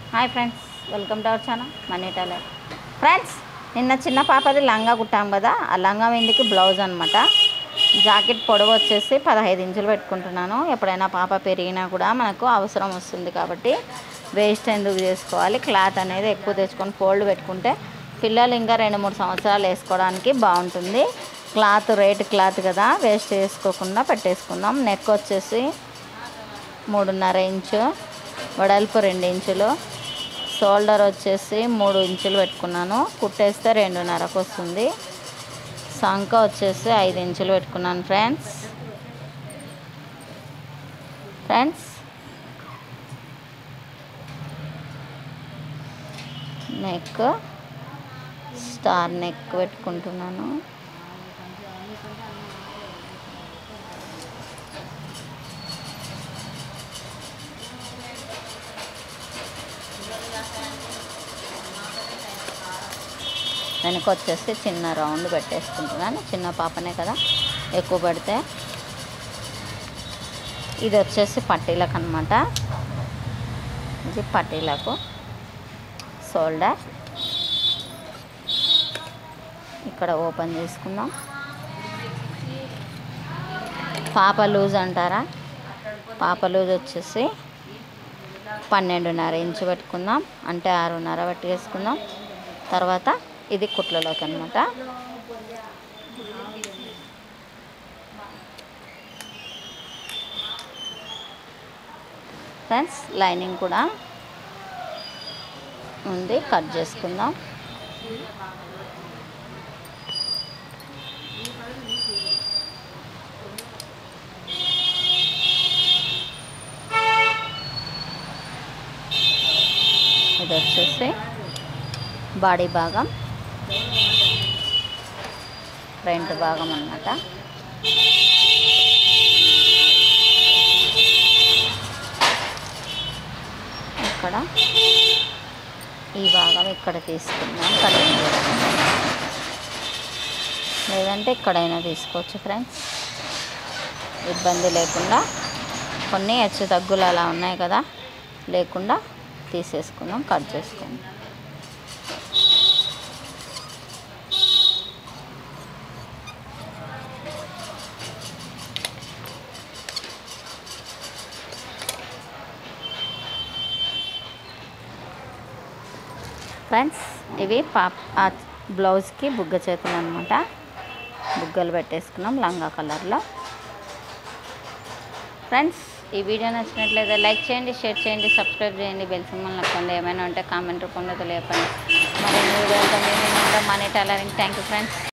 hi friends welcome to our channel Mani tailor friends నిన్న చిన్న పాపది లంగా కుట్టాం కదా ఆ లంగా వెందికి బ్లౌజ్ అనమాట జాకెట్ పొడవు వచ్చేసి పదహైదు ఇంచులు పెట్టుకుంటున్నాను ఎప్పుడైనా పాప పెరిగినా కూడా మనకు అవసరం వస్తుంది కాబట్టి వేస్ట్ ఎందుకు చేసుకోవాలి క్లాత్ అనేది ఎక్కువ తెచ్చుకొని ఫోల్డ్ పెట్టుకుంటే పిల్లలు ఇంకా రెండు మూడు సంవత్సరాలు వేసుకోవడానికి బాగుంటుంది క్లాత్ రేట్ క్లాత్ కదా వేస్ట్ చేసుకోకుండా పెట్టేసుకుందాం నెక్ వచ్చేసి మూడున్నర ఇంచు వెడల్పు రెండు ఇంచులు షోల్డర్ వచ్చేసి మూడు ఇంచులు పెట్టుకున్నాను కుట్టేస్తే రెండున్నరకు వస్తుంది సంక వచ్చేసి ఐదు ఇంచులు పెట్టుకున్నాను friends friends neck star neck పెట్టుకుంటున్నాను వెనక వచ్చేసి చిన్న రౌండ్ పెట్టేసుకుంటున్నాను చిన్న పాపనే కదా ఎక్కువ పెడితే ఇది వచ్చేసి పట్టీలకు అనమాట ఇది పట్టీలకు షోల్డర్ ఇక్కడ ఓపెన్ చేసుకుందాం పాప లూజ్ అంటారా పాప లూజ్ వచ్చేసి పన్నెండున్నర ఇంచు పెట్టుకుందాం అంటే ఆరున్నర పెట్టేసుకుందాం తర్వాత ఇది కుట్లలోకి అనమాట ఫ్రెండ్స్ లైనింగ్ కూడా ఉంది కట్ చేసుకుందాం ఇది వచ్చేసి బాడీ భాగం ఫ్రంట్ భాగం అన్నమాట ఇక్కడ ఈ భాగం ఇక్కడ తీసుకుందాం కటింగ్ లేదంటే ఇక్కడైనా తీసుకోవచ్చు ఫ్రెండ్స్ ఇబ్బంది లేకుండా కొన్ని హెచ్చు తగ్గులు అలా ఉన్నాయి కదా లేకుండా తీసేసుకుందాం కట్ చేసుకుందాం ఫ్రెండ్స్ ఇవి పాప ఆ బ్లౌజ్కి బుగ్గ చేతులు అనమాట బుగ్గలు పెట్టేసుకున్నాం లంగా కలర్లో ఫ్రెండ్స్ ఈ వీడియో నచ్చినట్లయితే లైక్ చేయండి షేర్ చేయండి సబ్స్క్రైబ్ చేయండి బెల్ సింబల్ నొక్కండి ఏమైనా ఉంటే కామెంట్ రూపంలో తెలియపండి మరి వీడియోతో మేము Mani tailoring thank you friends